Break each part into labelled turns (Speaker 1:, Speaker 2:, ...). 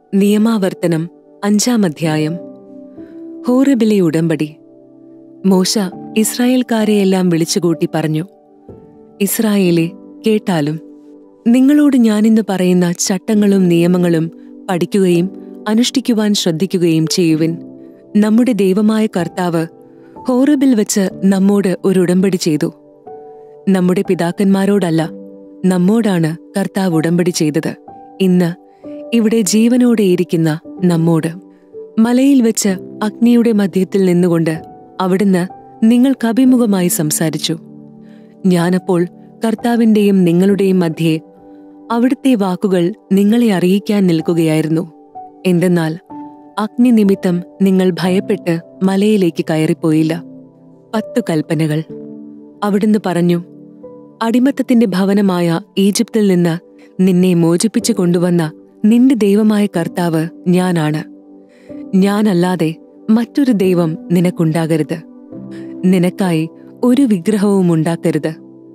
Speaker 1: നിയമാവർത്തനം അഞ്ചാം അധ്യായം ഹോറബിലെ ഉടമ്പടി മോശ ഇസ്രായേൽക്കാരെയെല്ലാം വിളിച്ചുകൂട്ടി പറഞ്ഞു ഇസ്രായേലെ കേട്ടാലും നിങ്ങളോട് ഞാനിന്ന് പറയുന്ന ചട്ടങ്ങളും നിയമങ്ങളും പഠിക്കുകയും അനുഷ്ഠിക്കുവാൻ ശ്രദ്ധിക്കുകയും ചെയ്യുവിൻ നമ്മുടെ ദൈവമായ കർത്താവ് ഹോറബിൽ വെച്ച് നമ്മോട് ഒരു ഉടമ്പടി ചെയ്തു നമ്മുടെ പിതാക്കന്മാരോടല്ല നമ്മോടാണ് കർത്താവ് ഉടമ്പടി ചെയ്തത് ഇന്ന് ഇവിടെ ജീവനോടെയിരിക്കുന്ന നമ്മോട് മലയിൽ വെച്ച് അഗ്നിയുടെ മധ്യത്തിൽ നിന്നുകൊണ്ട് അവിടുന്ന് നിങ്ങൾക്കഭിമുഖമായി സംസാരിച്ചു ഞാനപ്പോൾ കർത്താവിന്റെയും നിങ്ങളുടെയും മധ്യേ അവിടുത്തെ വാക്കുകൾ നിങ്ങളെ അറിയിക്കാൻ നിൽക്കുകയായിരുന്നു എന്തെന്നാൽ അഗ്നി നിമിത്തം നിങ്ങൾ ഭയപ്പെട്ട് മലയിലേക്ക് കയറിപ്പോയില്ല പത്തു കൽപ്പനകൾ അവിടുന്ന് പറഞ്ഞു അടിമത്തത്തിന്റെ ഭവനമായ ഈജിപ്തിൽ നിന്ന് നിന്നെ മോചിപ്പിച്ചു കൊണ്ടുവന്ന നിന്റെ ദൈവമായ കർത്താവ് ഞാനാണ് ഞാനല്ലാതെ മറ്റൊരു ദൈവം നിനക്കുണ്ടാകരുത് നിനക്കായി ഒരു വിഗ്രഹവും ഉണ്ടാക്കരുത്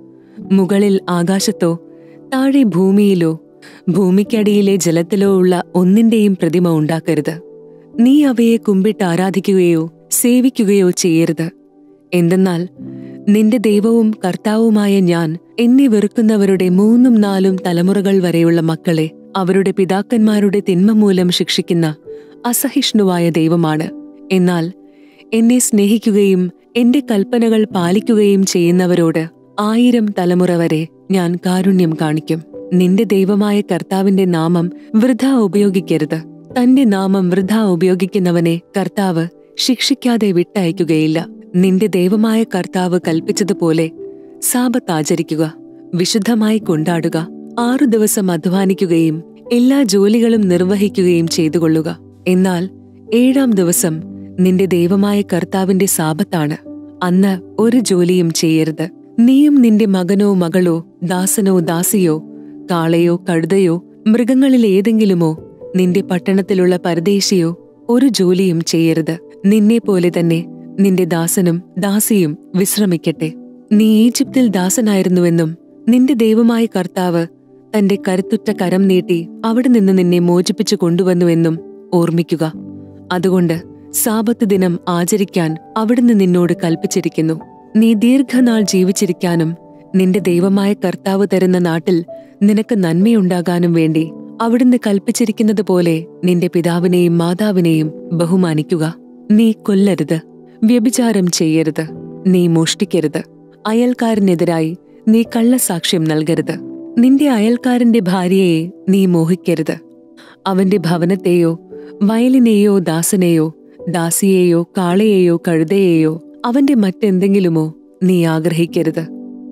Speaker 1: മുകളിൽ ആകാശത്തോ താഴെ ഭൂമിയിലോ ഭൂമിക്കടിയിലെ ജലത്തിലോ ഉള്ള ഒന്നിന്റെയും പ്രതിമ ഉണ്ടാക്കരുത് നീ അവയെ കുമ്പിട്ട് ആരാധിക്കുകയോ സേവിക്കുകയോ ചെയ്യരുത് എന്തെന്നാൽ നിന്റെ ദൈവവും കർത്താവുമായ ഞാൻ എന്നെ വെറുക്കുന്നവരുടെ മൂന്നും നാലും തലമുറകൾ വരെയുള്ള മക്കളെ അവരുടെ പിതാക്കന്മാരുടെ തിന്മ മൂലം ശിക്ഷിക്കുന്ന അസഹിഷ്ണുവായ ദൈവമാണ് എന്നാൽ എന്നെ സ്നേഹിക്കുകയും എന്റെ കൽപ്പനകൾ പാലിക്കുകയും ചെയ്യുന്നവരോട് ആയിരം തലമുറ വരെ ഞാൻ കാരുണ്യം കാണിക്കും നിന്റെ ദൈവമായ കർത്താവിന്റെ നാമം വൃഥ ഉപയോഗിക്കരുത് തന്റെ നാമം വൃഥ ഉപയോഗിക്കുന്നവനെ കർത്താവ് ശിക്ഷിക്കാതെ വിട്ടയക്കുകയില്ല നിന്റെ ദൈവമായ കർത്താവ് കൽപ്പിച്ചതുപോലെ സാപത്ത് ആചരിക്കുക വിശുദ്ധമായി കൊണ്ടാടുക ആറു ദിവസം അധ്വാനിക്കുകയും എല്ലാ ജോലികളും നിർവഹിക്കുകയും ചെയ്തുകൊള്ളുക എന്നാൽ ഏഴാം ദിവസം നിന്റെ ദൈവമായ കർത്താവിന്റെ സാപത്താണ് അന്ന് ഒരു ജോലിയും ചെയ്യരുത് നീയും നിന്റെ മകനോ മകളോ ദാസനോ ദാസിയോ കാളയോ കഴുതയോ മൃഗങ്ങളിൽ ഏതെങ്കിലുമോ നിന്റെ പട്ടണത്തിലുള്ള പരദേശിയോ ഒരു ജോലിയും ചെയ്യരുത് നിന്നെ പോലെ തന്നെ നിന്റെ ദാസനും ദാസിയും വിശ്രമിക്കട്ടെ നീ ഈജിപ്തിൽ ദാസനായിരുന്നുവെന്നും നിന്റെ ദൈവമായ കർത്താവ് തന്റെ കരുത്തുറ്റ കരം നീട്ടി അവിടെ നിന്ന് നിന്നെ മോചിപ്പിച്ചു കൊണ്ടുവന്നുവെന്നും ഓർമ്മിക്കുക അതുകൊണ്ട് സാപത്ത് ദിനം ആചരിക്കാൻ അവിടുന്ന് നിന്നോട് കൽപ്പിച്ചിരിക്കുന്നു നീ ദീർഘനാൾ ജീവിച്ചിരിക്കാനും നിന്റെ ദൈവമായ കർത്താവ് തരുന്ന നാട്ടിൽ നിനക്ക് നന്മയുണ്ടാകാനും വേണ്ടി അവിടുന്ന് കൽപ്പിച്ചിരിക്കുന്നത് പോലെ നിന്റെ പിതാവിനെയും മാതാവിനെയും ബഹുമാനിക്കുക നീ കൊല്ലരുത് വ്യഭിചാരം ചെയ്യരുത് നീ മോഷ്ടിക്കരുത് അയൽക്കാരനെതിരായി നീ കള്ളസാക്ഷ്യം നൽകരുത് നിന്റെ അയൽക്കാരന്റെ ഭാര്യയെ നീ മോഹിക്കരുത് അവന്റെ ഭവനത്തെയോ വയലിനെയോ ദാസനെയോ ദാസിയെയോ കാളയെയോ കഴുതയെയോ അവന്റെ മറ്റെന്തെങ്കിലുമോ നീ ആഗ്രഹിക്കരുത്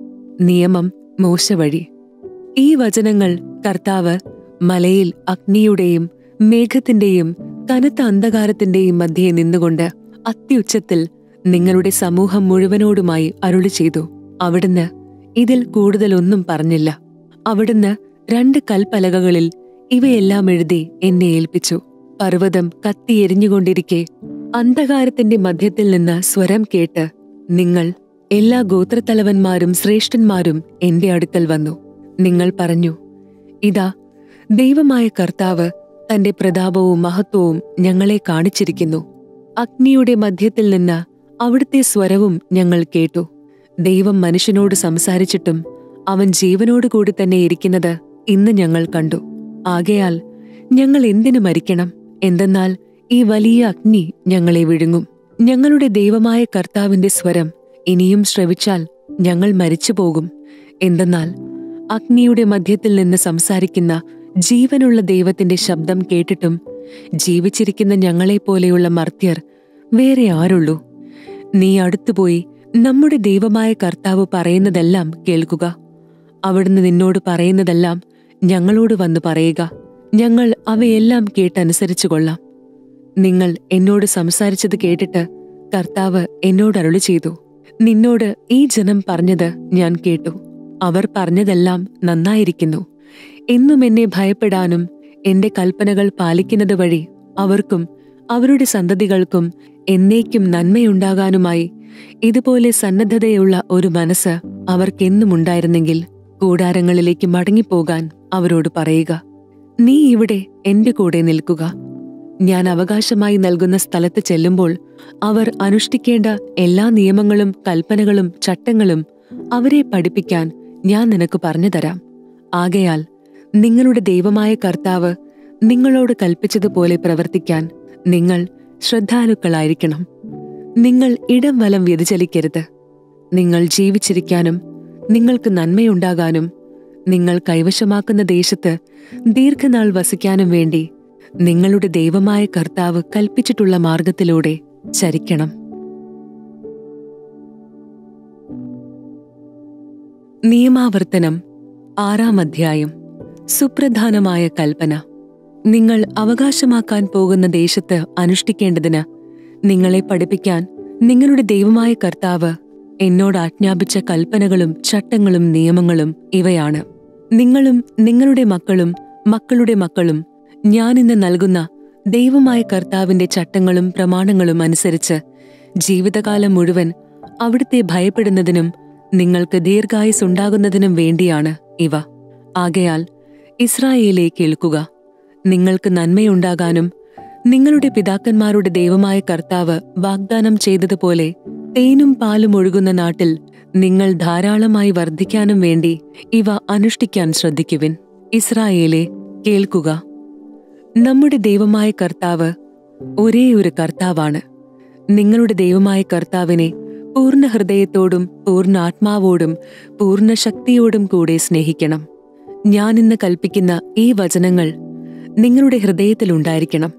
Speaker 1: നിയമം മോശവഴി ഈ വചനങ്ങൾ കർത്താവ് മലയിൽ അഗ്നിയുടെയും മേഘത്തിന്റെയും കനത്ത അന്ധകാരത്തിന്റെയും മധ്യേ നിന്നുകൊണ്ട് അത്യുച്ചത്തിൽ നിങ്ങളുടെ സമൂഹം മുഴുവനോടുമായി അരുളി ചെയ്തു അവിടുന്ന് ഇതിൽ കൂടുതലൊന്നും പറഞ്ഞില്ല അവിടുന്ന് രണ്ട് കൽപ്പലകകളിൽ ഇവയെല്ലാം എഴുതി എന്നെ ഏൽപ്പിച്ചു പർവ്വതം കത്തിയെരിഞ്ഞുകൊണ്ടിരിക്കെ അന്ധകാരത്തിന്റെ മധ്യത്തിൽ നിന്ന് സ്വരം കേട്ട് നിങ്ങൾ എല്ലാ ഗോത്രത്തലവന്മാരും ശ്രേഷ്ഠന്മാരും എന്റെ അടുക്കൽ വന്നു നിങ്ങൾ പറഞ്ഞു ഇതാ ദൈവമായ കർത്താവ് തന്റെ പ്രതാപവും മഹത്വവും ഞങ്ങളെ കാണിച്ചിരിക്കുന്നു അഗ്നിയുടെ മധ്യത്തിൽ നിന്ന് അവിടുത്തെ സ്വരവും ഞങ്ങൾ കേട്ടു ദൈവം മനുഷ്യനോട് സംസാരിച്ചിട്ടും അവൻ ജീവനോട് കൂടി തന്നെ ഇരിക്കുന്നത് ഇന്ന് ഞങ്ങൾ കണ്ടു ആകയാൽ ഞങ്ങൾ എന്തിനു മരിക്കണം എന്തെന്നാൽ ഈ വലിയ അഗ്നി ഞങ്ങളെ വിഴുങ്ങും ഞങ്ങളുടെ ദൈവമായ കർത്താവിന്റെ സ്വരം ഇനിയും ശ്രവിച്ചാൽ ഞങ്ങൾ മരിച്ചുപോകും എന്തെന്നാൽ അഗ്നിയുടെ മധ്യത്തിൽ നിന്ന് സംസാരിക്കുന്ന ജീവനുള്ള ദൈവത്തിന്റെ ശബ്ദം കേട്ടിട്ടും ജീവിച്ചിരിക്കുന്ന ഞങ്ങളെപ്പോലെയുള്ള മർത്യർ വേറെ ആരുള്ളൂ നീ അടുത്തുപോയി നമ്മുടെ ദൈവമായ കർത്താവ് പറയുന്നതെല്ലാം കേൾക്കുക അവിടുന്ന് നിന്നോട് പറയുന്നതെല്ലാം ഞങ്ങളോട് വന്ന് പറയുക ഞങ്ങൾ അവയെല്ലാം കേട്ടനുസരിച്ചു കൊള്ളാം നിങ്ങൾ എന്നോട് സംസാരിച്ചത് കേട്ടിട്ട് കർത്താവ് എന്നോട് അരുളി ചെയ്തു നിന്നോട് ഈ ജനം പറഞ്ഞത് ഞാൻ കേട്ടു അവർ പറഞ്ഞതെല്ലാം നന്നായിരിക്കുന്നു എന്നും എന്നെ ഭയപ്പെടാനും എന്റെ കൽപ്പനകൾ പാലിക്കുന്നത് വഴി അവർക്കും അവരുടെ സന്തതികൾക്കും എന്നേക്കും നന്മയുണ്ടാകാനുമായി ഇതുപോലെ സന്നദ്ധതയുള്ള ഒരു മനസ്സ് അവർക്കെന്നും ഉണ്ടായിരുന്നെങ്കിൽ കൂടാരങ്ങളിലേക്ക് മടങ്ങിപ്പോകാൻ അവരോട് പറയുക നീ ഇവിടെ എന്റെ കൂടെ നിൽക്കുക ഞാൻ അവകാശമായി നൽകുന്ന സ്ഥലത്ത് ചെല്ലുമ്പോൾ അവർ അനുഷ്ഠിക്കേണ്ട എല്ലാ നിയമങ്ങളും കൽപ്പനകളും ചട്ടങ്ങളും അവരെ പഠിപ്പിക്കാൻ ഞാൻ നിനക്ക് പറഞ്ഞു തരാം ആകയാൽ നിങ്ങളുടെ ദൈവമായ കർത്താവ് നിങ്ങളോട് കൽപ്പിച്ചതുപോലെ പ്രവർത്തിക്കാൻ നിങ്ങൾ ശ്രദ്ധാലുക്കളായിരിക്കണം നിങ്ങൾ ഇടം വലം വ്യതിചലിക്കരുത് നിങ്ങൾ ജീവിച്ചിരിക്കാനും നിങ്ങൾക്ക് നന്മയുണ്ടാകാനും നിങ്ങൾ കൈവശമാക്കുന്ന ദേശത്ത് ദീർഘനാൾ വസിക്കാനും വേണ്ടി നിങ്ങളുടെ ദൈവമായ കർത്താവ് കൽപ്പിച്ചിട്ടുള്ള മാർഗത്തിലൂടെ ചരിക്കണം നിയമാവർത്തനം ആറാം അധ്യായം സുപ്രധാനമായ കൽപ്പന നിങ്ങൾ അവകാശമാക്കാൻ പോകുന്ന ദേശത്ത് അനുഷ്ഠിക്കേണ്ടതിന് നിങ്ങളെ പഠിപ്പിക്കാൻ നിങ്ങളുടെ ദൈവമായ കർത്താവ് എന്നോട് ആജ്ഞാപിച്ച കൽപ്പനകളും ചട്ടങ്ങളും നിയമങ്ങളും ഇവയാണ് നിങ്ങളും നിങ്ങളുടെ മക്കളും മക്കളുടെ മക്കളും ഞാനിന്ന് നൽകുന്ന ദൈവമായ കർത്താവിന്റെ ചട്ടങ്ങളും പ്രമാണങ്ങളും അനുസരിച്ച് ജീവിതകാലം മുഴുവൻ അവിടുത്തെ ഭയപ്പെടുന്നതിനും നിങ്ങൾക്ക് ദീർഘായുസുണ്ടാകുന്നതിനും വേണ്ടിയാണ് ഇവ ആകയാൽ ഇസ്രായേലെ കേൾക്കുക നിങ്ങൾക്ക് നന്മയുണ്ടാകാനും നിങ്ങളുടെ പിതാക്കന്മാരുടെ ദൈവമായ കർത്താവ് വാഗ്ദാനം ചെയ്തതുപോലെ തേനും പാലും ഒഴുകുന്ന നാട്ടിൽ നിങ്ങൾ ധാരാളമായി വർദ്ധിക്കാനും വേണ്ടി ഇവ അനുഷ്ഠിക്കാൻ ശ്രദ്ധിക്കുവിൻ ഇസ്രായേലെ കേൾക്കുക നമ്മുടെ ദൈവമായ കർത്താവ് ഒരേ ഒരു കർത്താവാണ് നിങ്ങളുടെ ദൈവമായ കർത്താവിനെ പൂർണ്ണ ഹൃദയത്തോടും പൂർണ്ണ ആത്മാവോടും പൂർണ്ണ ശക്തിയോടും കൂടെ സ്നേഹിക്കണം ഞാനിന്ന് കൽപ്പിക്കുന്ന ഈ വചനങ്ങൾ നിങ്ങളുടെ ഹൃദയത്തിലുണ്ടായിരിക്കണം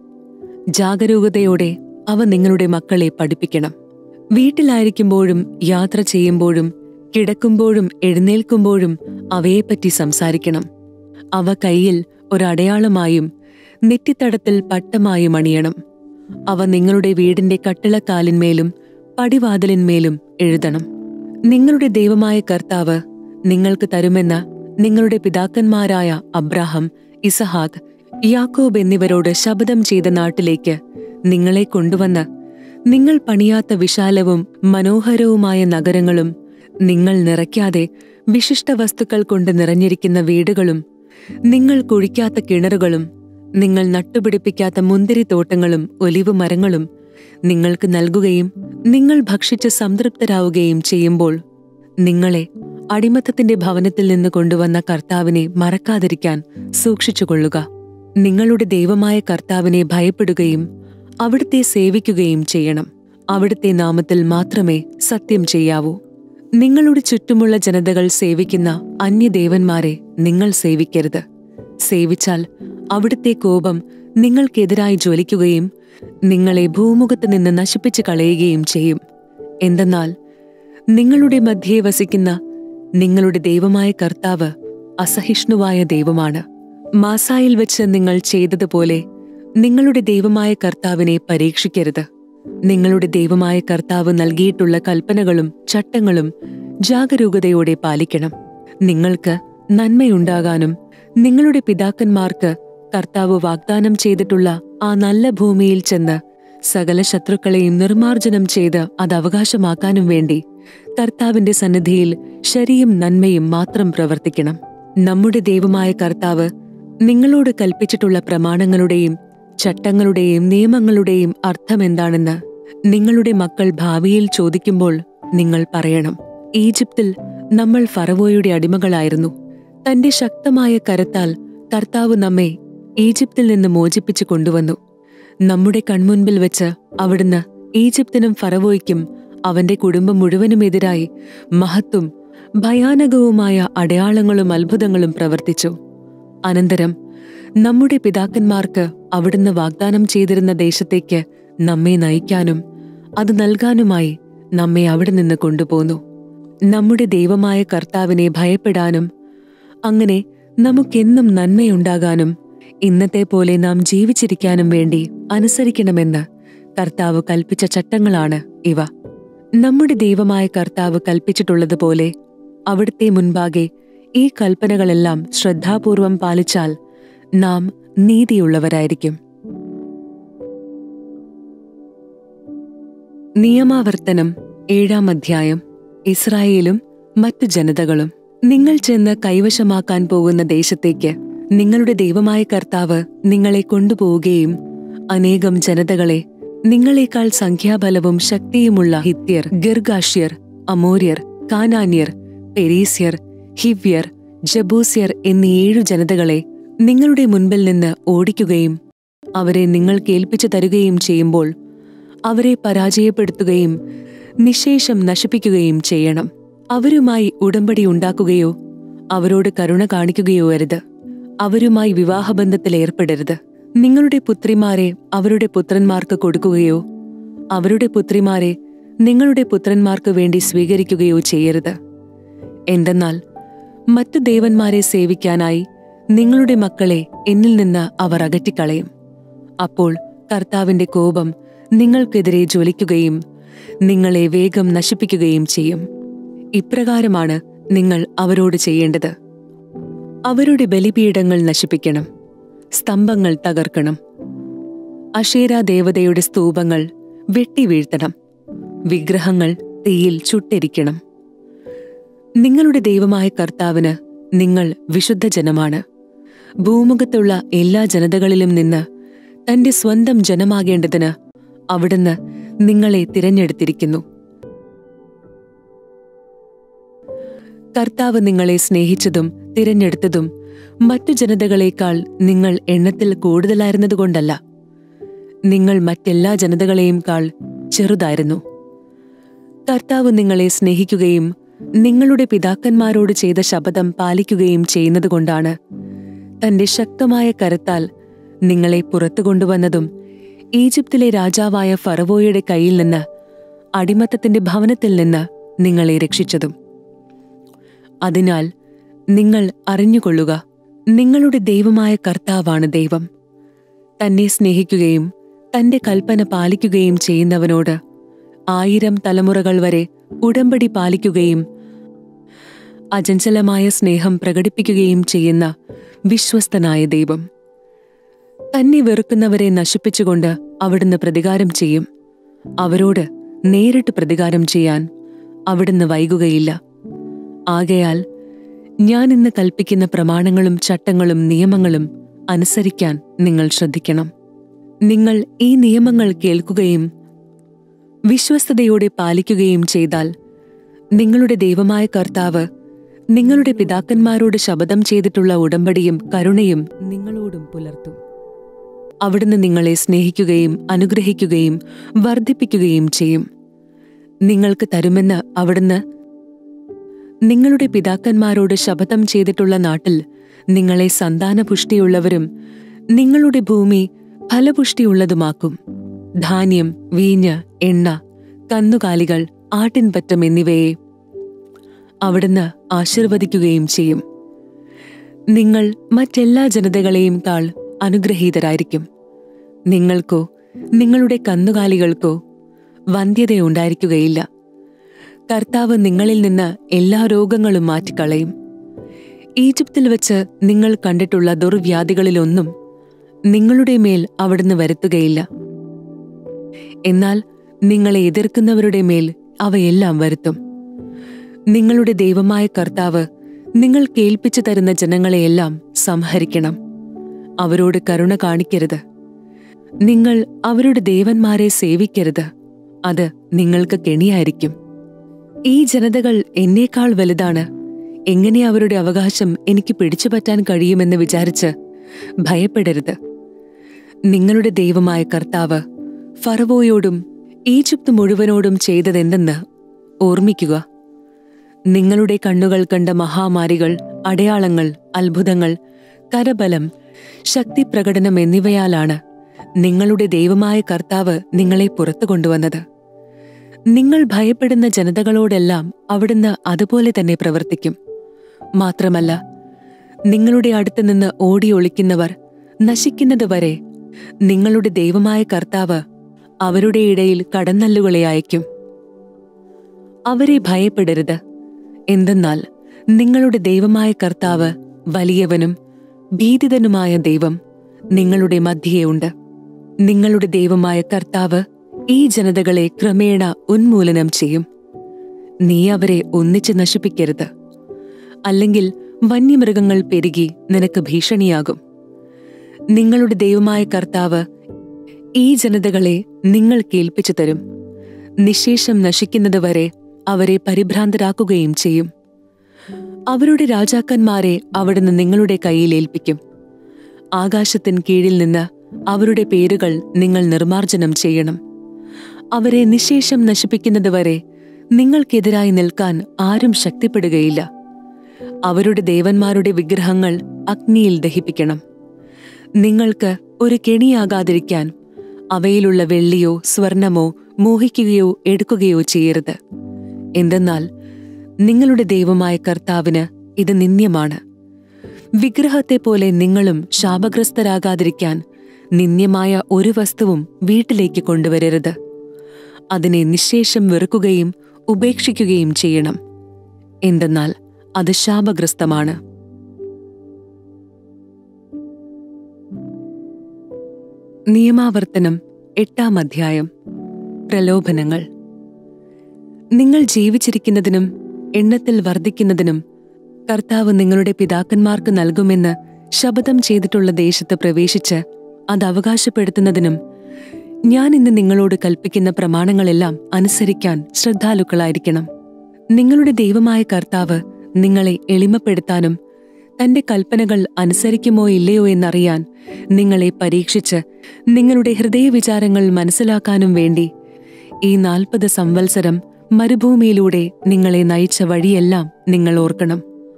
Speaker 1: ജാഗരൂകതയോടെ അവ നിങ്ങളുടെ മക്കളെ പഠിപ്പിക്കണം വീട്ടിലായിരിക്കുമ്പോഴും യാത്ര ചെയ്യുമ്പോഴും കിടക്കുമ്പോഴും എഴുന്നേൽക്കുമ്പോഴും അവയെപ്പറ്റി സംസാരിക്കണം അവ കയ്യിൽ ഒരടയാളമായും നെറ്റിത്തടത്തിൽ പട്ടമായും അണിയണം അവ നിങ്ങളുടെ വീടിന്റെ കട്ടിളക്കാലിന്മേലും പടിവാതിലിന്മേലും എഴുതണം നിങ്ങളുടെ ദൈവമായ കർത്താവ് നിങ്ങൾക്ക് തരുമെന്ന നിങ്ങളുടെ പിതാക്കന്മാരായ അബ്രാഹം ഇസഹാക്ക് യാക്കോബ് എന്നിവരോട് ശപഥം ചെയ്ത നാട്ടിലേക്ക് നിങ്ങളെ കൊണ്ടുവന്ന് നിങ്ങൾ പണിയാത്ത വിശാലവും മനോഹരവുമായ നഗരങ്ങളും നിങ്ങൾ നിറയ്ക്കാതെ വിശിഷ്ട വസ്തുക്കൾ കൊണ്ട് നിറഞ്ഞിരിക്കുന്ന വീടുകളും നിങ്ങൾ കുഴിക്കാത്ത കിണറുകളും നിങ്ങൾ നട്ടുപിടിപ്പിക്കാത്ത മുന്തിരിത്തോട്ടങ്ങളും ഒലിവ് മരങ്ങളും നിങ്ങൾക്ക് നൽകുകയും നിങ്ങൾ ഭക്ഷിച്ച് സംതൃപ്തരാവുകയും ചെയ്യുമ്പോൾ നിങ്ങളെ അടിമത്തത്തിന്റെ ഭവനത്തിൽ നിന്ന് കൊണ്ടുവന്ന കർത്താവിനെ മറക്കാതിരിക്കാൻ സൂക്ഷിച്ചുകൊള്ളുക നിങ്ങളുടെ ദൈവമായ കർത്താവിനെ ഭയപ്പെടുകയും അവിടുത്തെ സേവിക്കുകയും ചെയ്യണം അവിടുത്തെ നാമത്തിൽ മാത്രമേ സത്യം ചെയ്യാവൂ നിങ്ങളുടെ ചുറ്റുമുള്ള ജനതകൾ സേവിക്കുന്ന അന്യദേവന്മാരെ നിങ്ങൾ സേവിക്കരുത് സേവിച്ചാൽ അവിടുത്തെ കോപം നിങ്ങൾക്കെതിരായി ജ്വലിക്കുകയും നിങ്ങളെ ഭൂമുഖത്ത് നിന്ന് നശിപ്പിച്ചു കളയുകയും ചെയ്യും എന്തെന്നാൽ നിങ്ങളുടെ മധ്യേ വസിക്കുന്ന നിങ്ങളുടെ ദൈവമായ കർത്താവ് അസഹിഷ്ണുവായ ദൈവമാണ് മാസായിൽ വെച്ച് നിങ്ങൾ ചെയ്തതുപോലെ നിങ്ങളുടെ ദൈവമായ കർത്താവിനെ പരീക്ഷിക്കരുത് നിങ്ങളുടെ ദൈവമായ കർത്താവ് നൽകിയിട്ടുള്ള കൽപ്പനകളും ചട്ടങ്ങളും ജാഗരൂകതയോടെ പാലിക്കണം നിങ്ങൾക്ക് നന്മയുണ്ടാകാനും നിങ്ങളുടെ പിതാക്കന്മാർക്ക് കർത്താവ് വാഗ്ദാനം ചെയ്തിട്ടുള്ള ആ നല്ല ഭൂമിയിൽ ചെന്ന് സകല ശത്രുക്കളെയും നിർമാർജനം ചെയ്ത് അത് അവകാശമാക്കാനും വേണ്ടി കർത്താവിന്റെ സന്നിധിയിൽ ശരിയും നന്മയും മാത്രം പ്രവർത്തിക്കണം നമ്മുടെ ദൈവമായ കർത്താവ് നിങ്ങളോട് കൽപ്പിച്ചിട്ടുള്ള പ്രമാണങ്ങളുടെയും ചട്ടങ്ങളുടെയും നിയമങ്ങളുടെയും അർത്ഥമെന്താണെന്ന് നിങ്ങളുടെ മക്കൾ ഭാവിയിൽ ചോദിക്കുമ്പോൾ നിങ്ങൾ പറയണം ഈജിപ്തിൽ നമ്മൾ ഫറവോയുടെ അടിമകളായിരുന്നു തന്റെ ശക്തമായ കരത്താൽ കർത്താവ് നമ്മെ ഈജിപ്തിൽ നിന്ന് മോചിപ്പിച്ചു കൊണ്ടുവന്നു നമ്മുടെ കൺമുൻപിൽ വെച്ച് അവിടുന്ന് ഈജിപ്തിനും ഫറവോയ്ക്കും അവന്റെ കുടുംബം മുഴുവനുമെതിരായി മഹത്വം ഭയാനകവുമായ അടയാളങ്ങളും അത്ഭുതങ്ങളും പ്രവർത്തിച്ചു അനന്തരം നമ്മുടെ പിതാക്കന്മാർക്ക് അവിടുന്ന് വാഗ്ദാനം ചെയ്തിരുന്ന ദേശത്തേക്ക് നമ്മെ നയിക്കാനും അത് നൽകാനുമായി നമ്മെ അവിടെ നിന്ന് കൊണ്ടുപോന്നു നമ്മുടെ ദൈവമായ കർത്താവിനെ ഭയപ്പെടാനും അങ്ങനെ നമുക്കെന്നും നന്മയുണ്ടാകാനും ഇന്നത്തെ പോലെ നാം ജീവിച്ചിരിക്കാനും വേണ്ടി അനുസരിക്കണമെന്ന് കർത്താവ് കൽപ്പിച്ച ചട്ടങ്ങളാണ് ഇവ നമ്മുടെ ദൈവമായ കർത്താവ് കൽപ്പിച്ചിട്ടുള്ളതുപോലെ അവിടുത്തെ മുൻപാകെ ഈ കൽപ്പനകളെല്ലാം ശ്രദ്ധാപൂർവം പാലിച്ചാൽ നാം നീതിയുള്ളവരായിരിക്കും നിയമാവർത്തനം ഏഴാം അധ്യായം ഇസ്രായേലും മറ്റു ജനതകളും നിങ്ങൾ ചെന്ന് കൈവശമാക്കാൻ പോകുന്ന ദേശത്തേക്ക് നിങ്ങളുടെ ദൈവമായ കർത്താവ് നിങ്ങളെ കൊണ്ടുപോവുകയും അനേകം ജനതകളെ നിങ്ങളെക്കാൾ സംഖ്യാബലവും ശക്തിയുമുള്ള ഹിത്യർ ഗിർഗാഷ്യർ അമോര്യർ കാനാന്യർ പെരീസ്യർ ഹിവ്യർ ജബൂസ്യർ എന്നീ ഏഴു ജനതകളെ നിങ്ങളുടെ മുൻപിൽ നിന്ന് ഓടിക്കുകയും അവരെ നിങ്ങൾ കേൾപ്പിച്ചു തരുകയും ചെയ്യുമ്പോൾ അവരെ പരാജയപ്പെടുത്തുകയും നിശേഷം നശിപ്പിക്കുകയും ചെയ്യണം അവരുമായി ഉടമ്പടി ഉണ്ടാക്കുകയോ അവരോട് കരുണ കാണിക്കുകയോ അരുത് അവരുമായി വിവാഹബന്ധത്തിൽ ഏർപ്പെടരുത് നിങ്ങളുടെ പുത്രിമാരെ അവരുടെ പുത്രന്മാർക്ക് കൊടുക്കുകയോ അവരുടെ പുത്രിമാരെ നിങ്ങളുടെ പുത്രന്മാർക്ക് വേണ്ടി സ്വീകരിക്കുകയോ ചെയ്യരുത് എന്തെന്നാൽ മറ്റു ദേവന്മാരെ സേവിക്കാനായി നിങ്ങളുടെ മക്കളെ എന്നിൽ നിന്ന് അവർ അകറ്റിക്കളയും അപ്പോൾ കർത്താവിന്റെ കോപം നിങ്ങൾക്കെതിരെ ജ്വലിക്കുകയും നിങ്ങളെ വേഗം നശിപ്പിക്കുകയും ചെയ്യും ഇപ്രകാരമാണ് നിങ്ങൾ അവരോട് ചെയ്യേണ്ടത് അവരുടെ ബലിപീഠങ്ങൾ നശിപ്പിക്കണം സ്തംഭങ്ങൾ തകർക്കണം അഷേര ദേവതയുടെ സ്തൂപങ്ങൾ വെട്ടിവീഴ്ത്തണം വിഗ്രഹങ്ങൾ തീയിൽ ചുട്ടിരിക്കണം നിങ്ങളുടെ ദൈവമായ കർത്താവിന് നിങ്ങൾ വിശുദ്ധ ജനമാണ് ഭൂമുഖത്തുള്ള എല്ലാ ജനതകളിലും നിന്ന് തന്റെ സ്വന്തം ജനമാകേണ്ടതിന് അവിടുന്ന് നിങ്ങളെ തിരഞ്ഞെടുത്തിരിക്കുന്നു കർത്താവ് നിങ്ങളെ സ്നേഹിച്ചതും തിരഞ്ഞെടുത്തതും മറ്റു ജനതകളേക്കാൾ നിങ്ങൾ എണ്ണത്തിൽ കൂടുതലായിരുന്നതുകൊണ്ടല്ല നിങ്ങൾ മറ്റെല്ലാ ജനതകളെയും കാൾ ചെറുതായിരുന്നു കർത്താവ് നിങ്ങളെ സ്നേഹിക്കുകയും നിങ്ങളുടെ പിതാക്കന്മാരോട് ചെയ്ത ശപഥം പാലിക്കുകയും ചെയ്യുന്നതുകൊണ്ടാണ് തന്റെ ശക്തമായ കരത്താൽ നിങ്ങളെ പുറത്തു കൊണ്ടുവന്നതും ഈജിപ്തിലെ രാജാവായ ഫറവോയുടെ കയ്യിൽ നിന്ന് അടിമത്തത്തിന്റെ ഭവനത്തിൽ നിന്ന് നിങ്ങളെ രക്ഷിച്ചതും അതിനാൽ നിങ്ങൾ അറിഞ്ഞുകൊള്ളുക നിങ്ങളുടെ ദൈവമായ കർത്താവാണ് ദൈവം തന്നെ സ്നേഹിക്കുകയും തന്റെ കൽപ്പന പാലിക്കുകയും ചെയ്യുന്നവനോട് ആയിരം തലമുറകൾ വരെ ഉടമ്പടി പാലിക്കുകയും അചഞ്ചലമായ സ്നേഹം പ്രകടിപ്പിക്കുകയും ചെയ്യുന്ന വിശ്വസ്തനായ ദൈവം തന്നെ വെറുക്കുന്നവരെ നശിപ്പിച്ചുകൊണ്ട് അവിടുന്ന് പ്രതികാരം ചെയ്യും അവരോട് നേരിട്ട് പ്രതികാരം ചെയ്യാൻ അവിടുന്ന് വൈകുകയില്ല ആകയാൽ ഞാൻ ഇന്ന് കൽപ്പിക്കുന്ന പ്രമാണങ്ങളും ചട്ടങ്ങളും നിയമങ്ങളും അനുസരിക്കാൻ നിങ്ങൾ ശ്രദ്ധിക്കണം നിങ്ങൾ ഈ നിയമങ്ങൾ കേൾക്കുകയും വിശ്വസ്തയോടെ പാലിക്കുകയും ചെയ്താൽ നിങ്ങളുടെ ദൈവമായ കർത്താവ് നിങ്ങളുടെ പിതാക്കന്മാരോട് ശപഥം ചെയ്തിട്ടുള്ള ഉടമ്പടിയും കരുണയും നിങ്ങളോടും പുലർത്തും അവിടുന്ന് നിങ്ങളെ സ്നേഹിക്കുകയും അനുഗ്രഹിക്കുകയും വർദ്ധിപ്പിക്കുകയും ചെയ്യും നിങ്ങൾക്ക് തരുമെന്ന് അവിടുന്ന് നിങ്ങളുടെ പിതാക്കന്മാരോട് ശപഥം ചെയ്തിട്ടുള്ള നാട്ടിൽ നിങ്ങളെ സന്താനപുഷ്ടിയുള്ളവരും നിങ്ങളുടെ ഭൂമി ഫലപുഷ്ടിയുള്ളതുമാക്കും ധാന്യം വീഞ്ഞ് എണ്ണ കന്നുകാലികൾ ആട്ടിൻപറ്റം എന്നിവയെ അവിടുന്ന് ആശീർവദിക്കുകയും ചെയ്യും നിങ്ങൾ മറ്റെല്ലാ ജനതകളെയും കാൾ അനുഗ്രഹീതരായിരിക്കും നിങ്ങൾക്കോ നിങ്ങളുടെ കന്നുകാലികൾക്കോ വന്ധ്യതയുണ്ടായിരിക്കുകയില്ല കർത്താവ് നിങ്ങളിൽ നിന്ന് എല്ലാ രോഗങ്ങളും മാറ്റിക്കളയും ഈജിപ്തിൽ വെച്ച് നിങ്ങൾ കണ്ടിട്ടുള്ള ദുർവ്യാധികളിലൊന്നും നിങ്ങളുടെ മേൽ അവിടുന്ന് വരുത്തുകയില്ല എന്നാൽ നിങ്ങളെ എതിർക്കുന്നവരുടെ മേൽ അവയെല്ലാം വരുത്തും നിങ്ങളുടെ ദൈവമായ കർത്താവ് നിങ്ങൾ കേൾപ്പിച്ചു തരുന്ന ജനങ്ങളെയെല്ലാം സംഹരിക്കണം അവരോട് കരുണ കാണിക്കരുത് നിങ്ങൾ അവരുടെ ദേവന്മാരെ സേവിക്കരുത് അത് നിങ്ങൾക്ക് കെണിയായിരിക്കും ഈ ജനതകൾ എന്നേക്കാൾ വലുതാണ് എങ്ങനെ അവരുടെ അവകാശം എനിക്ക് പിടിച്ചുപറ്റാൻ കഴിയുമെന്ന് വിചാരിച്ച് ഭയപ്പെടരുത് നിങ്ങളുടെ ദൈവമായ കർത്താവ് ഫറവോയോടും ഈജിപ്ത് മുഴുവനോടും ചെയ്തതെന്തെന്ന് ഓർമ്മിക്കുക നിങ്ങളുടെ കണ്ണുകൾ കണ്ട മഹാമാരികൾ അടയാളങ്ങൾ അത്ഭുതങ്ങൾ കരബലം ശക്തിപ്രകടനം എന്നിവയാലാണ് നിങ്ങളുടെ ദൈവമായ കർത്താവ് നിങ്ങളെ പുറത്തു കൊണ്ടുവന്നത് നിങ്ങൾ ഭയപ്പെടുന്ന ജനതകളോടെല്ലാം അവിടുന്ന് അതുപോലെ തന്നെ പ്രവർത്തിക്കും മാത്രമല്ല നിങ്ങളുടെ അടുത്ത് നിന്ന് ഓടി ഒളിക്കുന്നവർ നശിക്കുന്നത് വരെ നിങ്ങളുടെ ദൈവമായ കർത്താവ് അവരുടെ ഇടയിൽ കടന്നല്ലുകളെ അയക്കും അവരെ ഭയപ്പെടരുത് എന്തെന്നാൽ നിങ്ങളുടെ ദൈവമായ കർത്താവ് വലിയവനും ഭീതിതനുമായ ദൈവം നിങ്ങളുടെ മധ്യയുണ്ട് നിങ്ങളുടെ ദൈവമായ കർത്താവ് ഈ ജനതകളെ ക്രമേണ ഉന്മൂലനം ചെയ്യും നീ അവരെ ഒന്നിച്ച് നശിപ്പിക്കരുത് അല്ലെങ്കിൽ വന്യമൃഗങ്ങൾ പെരുകി നിനക്ക് ഭീഷണിയാകും നിങ്ങളുടെ ദൈവമായ കർത്താവ് ഈ ജനതകളെ നിങ്ങൾ കേൾപ്പിച്ചു തരും നിശേഷം നശിക്കുന്നതുവരെ അവരെ പരിഭ്രാന്തരാക്കുകയും ചെയ്യും അവരുടെ രാജാക്കന്മാരെ അവിടുന്ന് നിങ്ങളുടെ കയ്യിൽ ഏൽപ്പിക്കും ആകാശത്തിൻ കീഴിൽ നിന്ന് അവരുടെ പേരുകൾ നിങ്ങൾ നിർമാർജനം ചെയ്യണം അവരെ നിശേഷം നശിപ്പിക്കുന്നതുവരെ നിങ്ങൾക്കെതിരായി നിൽക്കാൻ ആരും ശക്തിപ്പെടുകയില്ല അവരുടെ ദേവന്മാരുടെ വിഗ്രഹങ്ങൾ അഗ്നിയിൽ ദഹിപ്പിക്കണം നിങ്ങൾക്ക് ഒരു കെണിയാകാതിരിക്കാൻ അവയിലുള്ള വെള്ളിയോ സ്വർണമോ മോഹിക്കുകയോ എടുക്കുകയോ ചെയ്യരുത് എന്തെന്നാൽ നിങ്ങളുടെ ദൈവമായ കർത്താവിന് ഇത് നിന്ദ്യമാണ് വിഗ്രഹത്തെ പോലെ നിങ്ങളും ശാപഗ്രസ്തരാകാതിരിക്കാൻ നിന്ദ്യമായ ഒരു വസ്തുവും വീട്ടിലേക്ക് കൊണ്ടുവരരുത് അതിനെ നിശേഷം വെറുക്കുകയും ഉപേക്ഷിക്കുകയും ചെയ്യണം എന്തെന്നാൽ അത് ശാപഗ്രസ്തമാണ് നിയമാവർത്തനം എട്ടാം അധ്യായം പ്രലോഭനങ്ങൾ നിങ്ങൾ ജീവിച്ചിരിക്കുന്നതിനും എണ്ണത്തിൽ വർദ്ധിക്കുന്നതിനും കർത്താവ് നിങ്ങളുടെ പിതാക്കന്മാർക്ക് നൽകുമെന്ന് ശപഥം ചെയ്തിട്ടുള്ള ദേശത്ത് പ്രവേശിച്ച് അത് അവകാശപ്പെടുത്തുന്നതിനും ഞാൻ ഇന്ന് നിങ്ങളോട് കൽപ്പിക്കുന്ന പ്രമാണങ്ങളെല്ലാം അനുസരിക്കാൻ ശ്രദ്ധാലുക്കളായിരിക്കണം നിങ്ങളുടെ ദൈവമായ കർത്താവ് നിങ്ങളെ എളിമപ്പെടുത്താനും തന്റെ കൽപ്പനകൾ അനുസരിക്കുമോ ഇല്ലയോ എന്നറിയാൻ നിങ്ങളെ പരീക്ഷിച്ച് നിങ്ങളുടെ ഹൃദയവിചാരങ്ങൾ മനസ്സിലാക്കാനും വേണ്ടി ഈ നാൽപ്പത് സംവത്സരം മരുഭൂമിയിലൂടെ നിങ്ങളെ നയിച്ച വഴിയെല്ലാം നിങ്ങൾ ഓർക്കണം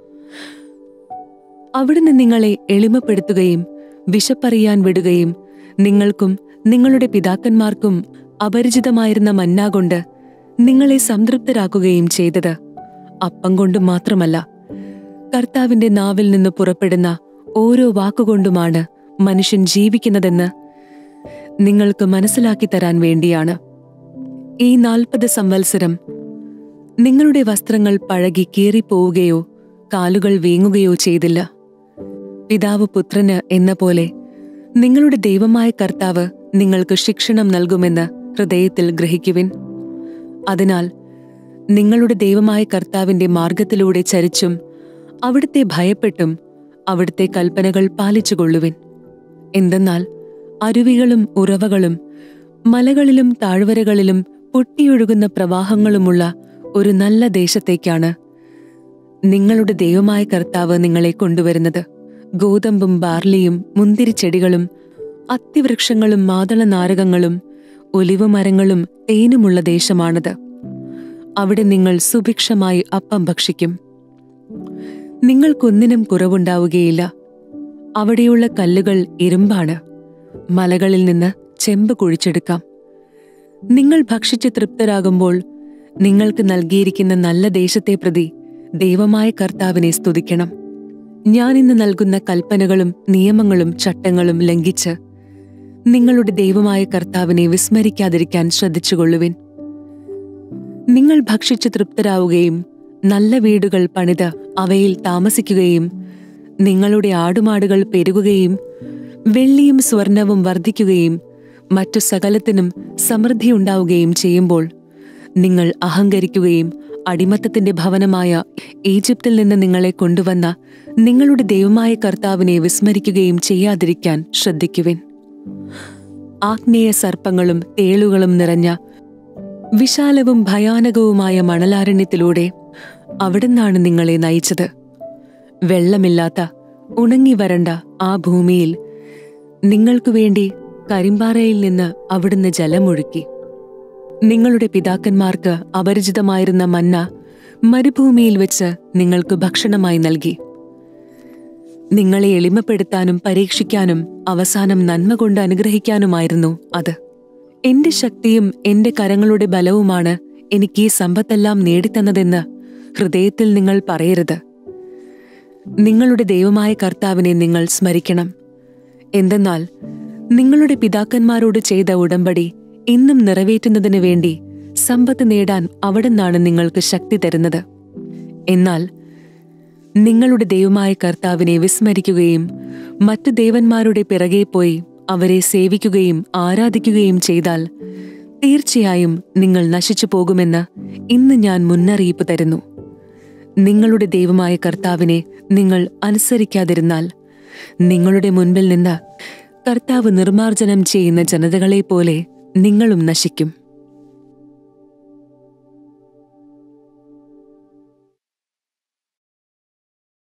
Speaker 1: അവിടുന്ന് നിങ്ങളെ എളിമപ്പെടുത്തുകയും വിശപ്പറിയാൻ വിടുകയും നിങ്ങൾക്കും നിങ്ങളുടെ പിതാക്കന്മാർക്കും അപരിചിതമായിരുന്ന മന്ന കൊണ്ട് നിങ്ങളെ സംതൃപ്തരാക്കുകയും ചെയ്തത് അപ്പം കൊണ്ട് മാത്രമല്ല കർത്താവിന്റെ നാവിൽ നിന്ന് പുറപ്പെടുന്ന ഓരോ വാക്കുകൊണ്ടുമാണ് മനുഷ്യൻ ജീവിക്കുന്നതെന്ന് നിങ്ങൾക്ക് മനസ്സിലാക്കി തരാൻ വേണ്ടിയാണ് ഈ നാൽപ്പത് സംവത്സരം നിങ്ങളുടെ വസ്ത്രങ്ങൾ പഴകി കീറിപ്പോവുകയോ കാലുകൾ വീങ്ങുകയോ ചെയ്തില്ല പിതാവ് പുത്രന് എന്ന പോലെ നിങ്ങളുടെ ദൈവമായ കർത്താവ് നിങ്ങൾക്ക് ശിക്ഷണം നൽകുമെന്ന് ഹൃദയത്തിൽ ഗ്രഹിക്കുവിൻ അതിനാൽ നിങ്ങളുടെ ദൈവമായ കർത്താവിന്റെ മാർഗത്തിലൂടെ ചരിച്ചും അവിടുത്തെ ഭയപ്പെട്ടും അവിടുത്തെ കൽപ്പനകൾ പാലിച്ചുകൊള്ളുവിൻ എന്തെന്നാൽ അരുവികളും ഉറവകളും മലകളിലും താഴ്വരകളിലും പൊട്ടിയൊഴുകുന്ന പ്രവാഹങ്ങളുമുള്ള ഒരു നല്ല ദേശത്തേക്കാണ് നിങ്ങളുടെ ദൈവമായ കർത്താവ് നിങ്ങളെ കൊണ്ടുവരുന്നത് ഗോതമ്പും ബാർലിയും മുന്തിരിച്ചെടികളും അത്തിവൃക്ഷങ്ങളും മാതള നാരകങ്ങളും ഒലിവുമരങ്ങളും തേനുമുള്ള ദേശമാണത് അവിടെ നിങ്ങൾ സുഭിക്ഷമായി അപ്പം ഭക്ഷിക്കും നിങ്ങൾക്കൊന്നിനും കുറവുണ്ടാവുകയില്ല അവിടെയുള്ള കല്ലുകൾ ഇരുമ്പാണ് മലകളിൽ നിന്ന് ചെമ്പ് കുഴിച്ചെടുക്കാം നിങ്ങൾ ഭക്ഷിച്ച് തൃപ്തരാകുമ്പോൾ നിങ്ങൾക്ക് നൽകിയിരിക്കുന്ന നല്ല ദേശത്തെ പ്രതി ദൈവമായ കർത്താവിനെ സ്തുതിക്കണം ഞാൻ ഇന്ന് നൽകുന്ന കൽപ്പനകളും നിയമങ്ങളും ചട്ടങ്ങളും ലംഘിച്ച് നിങ്ങളുടെ ദൈവമായ കർത്താവിനെ വിസ്മരിക്കാതിരിക്കാൻ ശ്രദ്ധിച്ചുകൊള്ളുവിൻ നിങ്ങൾ ഭക്ഷിച്ച് തൃപ്തരാവുകയും നല്ല വീടുകൾ പണിത് അവയിൽ താമസിക്കുകയും നിങ്ങളുടെ ആടുമാടുകൾ പെരുകുകയും വെള്ളിയും സ്വർണവും വർദ്ധിക്കുകയും മറ്റു സകലത്തിനും സമൃദ്ധിയുണ്ടാവുകയും ചെയ്യുമ്പോൾ നിങ്ങൾ അഹങ്കരിക്കുകയും അടിമത്തത്തിന്റെ ഭവനമായ ഈജിപ്തിൽ നിന്ന് നിങ്ങളെ കൊണ്ടുവന്ന നിങ്ങളുടെ ദൈവമായ കർത്താവിനെ വിസ്മരിക്കുകയും ചെയ്യാതിരിക്കാൻ ശ്രദ്ധിക്കുവിൻ ആഗ്നേയ സർപ്പങ്ങളും തേളുകളും നിറഞ്ഞ വിശാലവും ഭയാനകവുമായ മണലാരണ്യത്തിലൂടെ അവിടുന്നാണ് നിങ്ങളെ നയിച്ചത് വെള്ളമില്ലാത്ത ഉണങ്ങി വരണ്ട ആ ഭൂമിയിൽ നിങ്ങൾക്കു വേണ്ടി കരിമ്പാറയിൽ നിന്ന് അവിടുന്ന് ജലമൊഴുക്കി നിങ്ങളുടെ പിതാക്കന്മാർക്ക് അപരിചിതമായിരുന്ന മന്ന മരുഭൂമിയിൽ വെച്ച് നിങ്ങൾക്ക് ഭക്ഷണമായി നൽകി നിങ്ങളെ എളിമപ്പെടുത്താനും പരീക്ഷിക്കാനും അവസാനം നന്മ കൊണ്ട് അനുഗ്രഹിക്കാനുമായിരുന്നു അത് എന്റെ ശക്തിയും എന്റെ കരങ്ങളുടെ ബലവുമാണ് എനിക്ക് ഈ സമ്പത്തെല്ലാം നേടിത്തന്നതെന്ന് ഹൃദയത്തിൽ നിങ്ങൾ പറയരുത് നിങ്ങളുടെ ദൈവമായ കർത്താവിനെ നിങ്ങൾ സ്മരിക്കണം എന്തെന്നാൽ നിങ്ങളുടെ പിതാക്കന്മാരോട് ചെയ്ത ഉടമ്പടി ഇന്നും നിറവേറ്റുന്നതിനു വേണ്ടി സമ്പത്ത് നേടാൻ അവിടുന്നാണ് നിങ്ങൾക്ക് ശക്തി തരുന്നത് എന്നാൽ നിങ്ങളുടെ ദൈവമായ കർത്താവിനെ വിസ്മരിക്കുകയും മറ്റു ദേവന്മാരുടെ പിറകെ പോയി അവരെ സേവിക്കുകയും ആരാധിക്കുകയും ചെയ്താൽ തീർച്ചയായും നിങ്ങൾ നശിച്ചു പോകുമെന്ന് ഇന്ന് ഞാൻ മുന്നറിയിപ്പ് തരുന്നു നിങ്ങളുടെ ദൈവമായ കർത്താവിനെ നിങ്ങൾ അനുസരിക്കാതിരുന്നാൽ നിങ്ങളുടെ മുൻപിൽ നിന്ന് കർത്താവ് നിർമാർജനം ചെയ്യുന്ന ജനതകളെ പോലെ നിങ്ങളും നശിക്കും